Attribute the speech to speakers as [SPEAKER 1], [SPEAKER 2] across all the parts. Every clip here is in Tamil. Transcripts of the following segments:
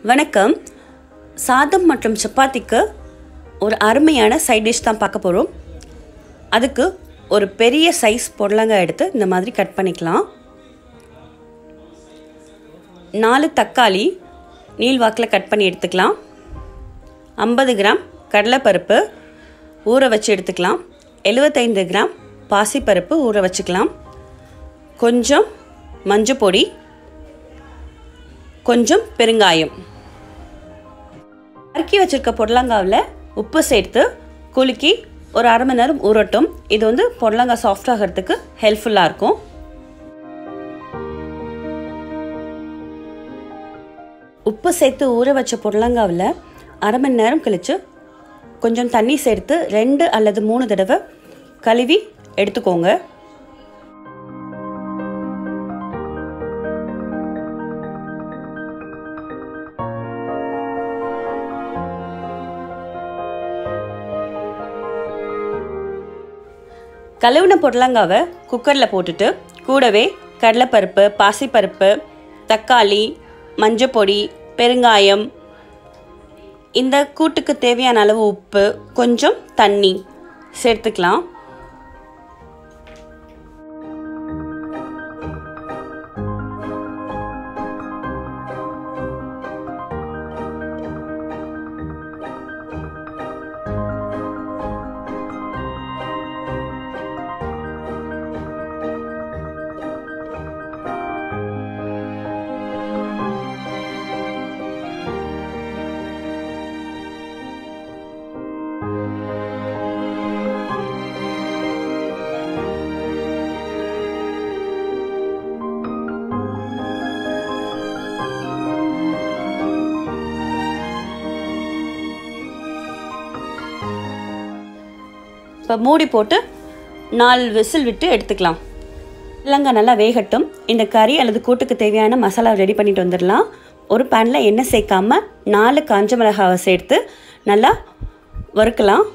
[SPEAKER 1] வணக்கம் சாதம் மற்றும் சப்பாத்திக்கு ஒரு அருமையான சைட் டிஷ் தான் பார்க்க போகிறோம் அதுக்கு ஒரு பெரிய சைஸ் புடலங்காய் எடுத்து இந்த மாதிரி கட் பண்ணிக்கலாம் நாலு தக்காளி நீள்வாக்கில் கட் பண்ணி எடுத்துக்கலாம் ஐம்பது கிராம் கடலைப்பருப்பு ஊற வச்சு எடுத்துக்கலாம் எழுபத்தைந்து கிராம் பாசிப்பருப்பு ஊற வச்சுக்கலாம் கொஞ்சம் மஞ்சள் பொடி கொஞ்சம் பெருங்காயம் நறுக்கி வச்சுருக்க புடலங்காவில் உப்பு சேர்த்து குலுக்கி ஒரு அரை மணி நேரம் ஊறட்டும் இது வந்து புடலங்காய் சாஃப்ட் ஆகிறதுக்கு ஹெல்ப்ஃபுல்லாக இருக்கும் உப்பு சேர்த்து ஊற வச்ச புடலங்காவில் அரை மணி நேரம் கழித்து கொஞ்சம் தண்ணி சேர்த்து ரெண்டு அல்லது மூணு தடவை கழுவி எடுத்துக்கோங்க கழுவின புடலங்காவை குக்கரில் போட்டுட்டு கூடவே கடலைப்பருப்பு பாசிப்பருப்பு தக்காளி மஞ்சப்பொடி பெருங்காயம் இந்த கூட்டுக்கு தேவையான அளவு உப்பு கொஞ்சம் தண்ணி சேர்த்துக்கலாம் இப்போ மூடி போட்டு நாலு விசில் விட்டு எடுத்துக்கலாம் இல்லைங்க நல்லா வேகட்டும் இந்த கறி அல்லது கூட்டுக்கு தேவையான மசாலா ரெடி பண்ணிட்டு வந்துடலாம் ஒரு பேனில் எண்ணெய் சேர்க்காம நாலு காஞ்ச மிளகாவை சேர்த்து நல்லா வறுக்கலாம்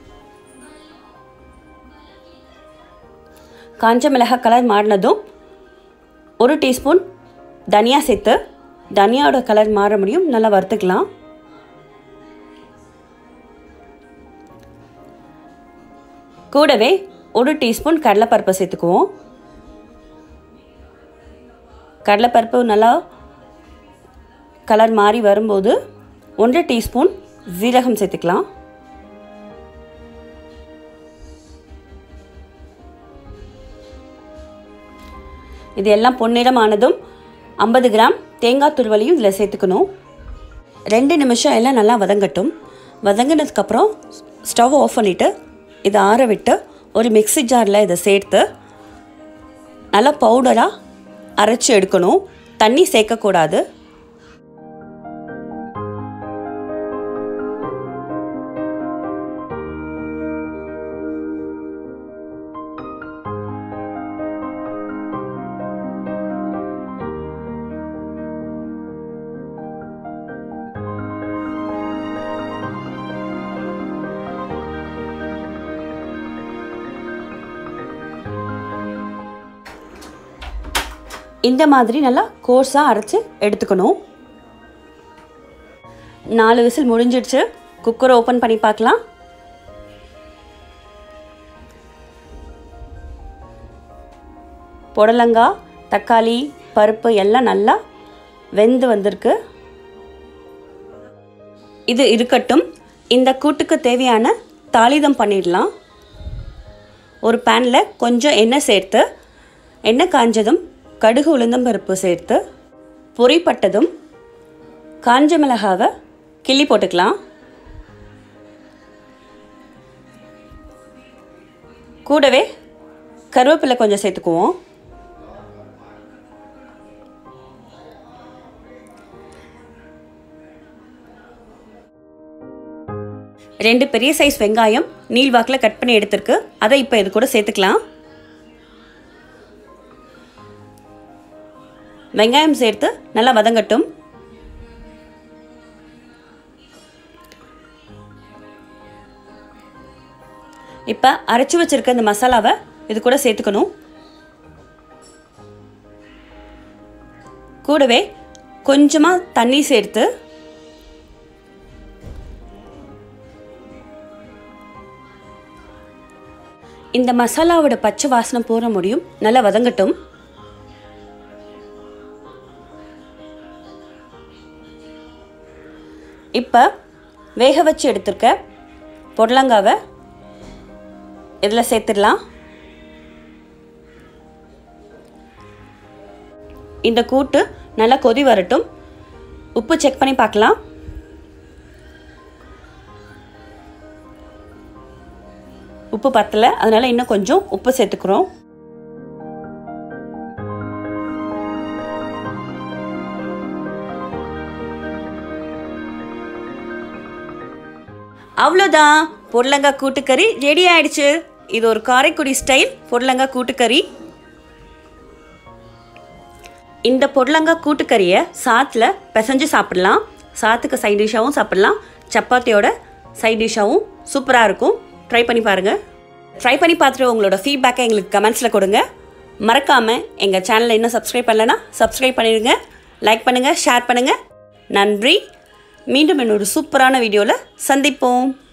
[SPEAKER 1] காஞ்ச மிளகாய் கலர் மாறினதும் ஒரு டீஸ்பூன் தனியா சேர்த்து தனியாவோட கலர் மாற முடியும் நல்லா வறுத்துக்கலாம் கூடவே ஒரு டீஸ்பூன் கடலைப்பருப்பை சேர்த்துக்குவோம் கடலைப்பருப்பு நல்லா கலர் மாறி வரும்போது ஒன்றரை டீஸ்பூன் ஜீரகம் சேர்த்துக்கலாம் இது எல்லாம் பொன்னிறம் ஆனதும் ஐம்பது கிராம் தேங்காய் துருவலையும் இதில் சேர்த்துக்கணும் ரெண்டு நிமிஷம் எல்லாம் நல்லா வதங்கட்டும் வதங்கினதுக்கப்புறம் ஸ்டவ் ஆஃப் பண்ணிவிட்டு இதை ஆற விட்டு ஒரு மிக்சி ஜாரில் இதை சேர்த்து நல்லா பவுடராக அரைச்சி எடுக்கணும் தண்ணி சேர்க்கக்கூடாது இந்த மாதிரி நல்லா கோர்ஸாக அரைச்சி எடுத்துக்கணும் நாலு விசில் முடிஞ்சிடுச்சு குக்கரை ஓப்பன் பண்ணி பார்க்கலாம் புடலங்காய் தக்காளி பருப்பு எல்லாம் நல்லா வெந்து வந்திருக்கு இது இருக்கட்டும் இந்த கூட்டுக்கு தேவையான தாளிதம் பண்ணிடலாம் ஒரு பேனில் கொஞ்சம் எண்ணெய் சேர்த்து எண்ணெய் காஞ்சதும் கடுகு உளுந்தம்பருப்பு சேர்த்து பொறிப்பட்டதும் காஞ்ச மிளகாவை கிள்ளி போட்டுக்கலாம் கூடவே கருவேப்பிலை கொஞ்சம் சேர்த்துக்குவோம் ரெண்டு பெரிய சைஸ் வெங்காயம் நீள்வாக்கில் கட் பண்ணி எடுத்திருக்கு அதை இப்போ இது கூட சேர்த்துக்கலாம் வெங்காயம் சேர்த்து நல்லா வதங்கட்டும் இப்போ அரைச்சி வச்சிருக்க இந்த மசாலாவை இது கூட சேர்த்துக்கணும் கூடவே கொஞ்சமாக தண்ணி சேர்த்து இந்த மசாலாவோட பச்சை வாசனை போற முடியும் நல்லா வதங்கட்டும் இப்போ வேக வச்சு எடுத்திருக்க பொடலங்காவை இதில் சேர்த்துடலாம் இந்த கூட்டு நல்லா கொதி வரட்டும் உப்பு செக் பண்ணி பார்க்கலாம் உப்பு பத்தலை அதனால் இன்னும் கொஞ்சம் உப்பு சேர்த்துக்கிறோம் அவ்வளோதான் பொடலங்காய் கூட்டுக்கறி ரெடி ஆயிடுச்சு இது ஒரு காரைக்குடி ஸ்டைல் பொடலங்காய் கூட்டுக்கறி இந்த பொடலங்காய் கூட்டுக்கறியை சாத்தில் பிசைஞ்சு சாப்பிடலாம் சாத்துக்கு சைட் டிஷ்ஷாகவும் சாப்பிடலாம் சப்பாத்தியோட சைட் டிஷ்ஷாகவும் சூப்பராக இருக்கும் ட்ரை பண்ணி பாருங்கள் ட்ரை பண்ணி பார்த்துட்டு உங்களோட ஃபீட்பேக்கை எங்களுக்கு கமெண்ட்ஸில் கொடுங்க மறக்காமல் எங்கள் சேனலை இன்னும் சப்ஸ்கிரைப் பண்ணலைன்னா சப்ஸ்கிரைப் பண்ணிடுங்க லைக் பண்ணுங்கள் ஷேர் பண்ணுங்கள் நன்றி மீண்டும் இன்னொரு சூப்பரான வீடியோவில் சந்திப்போம்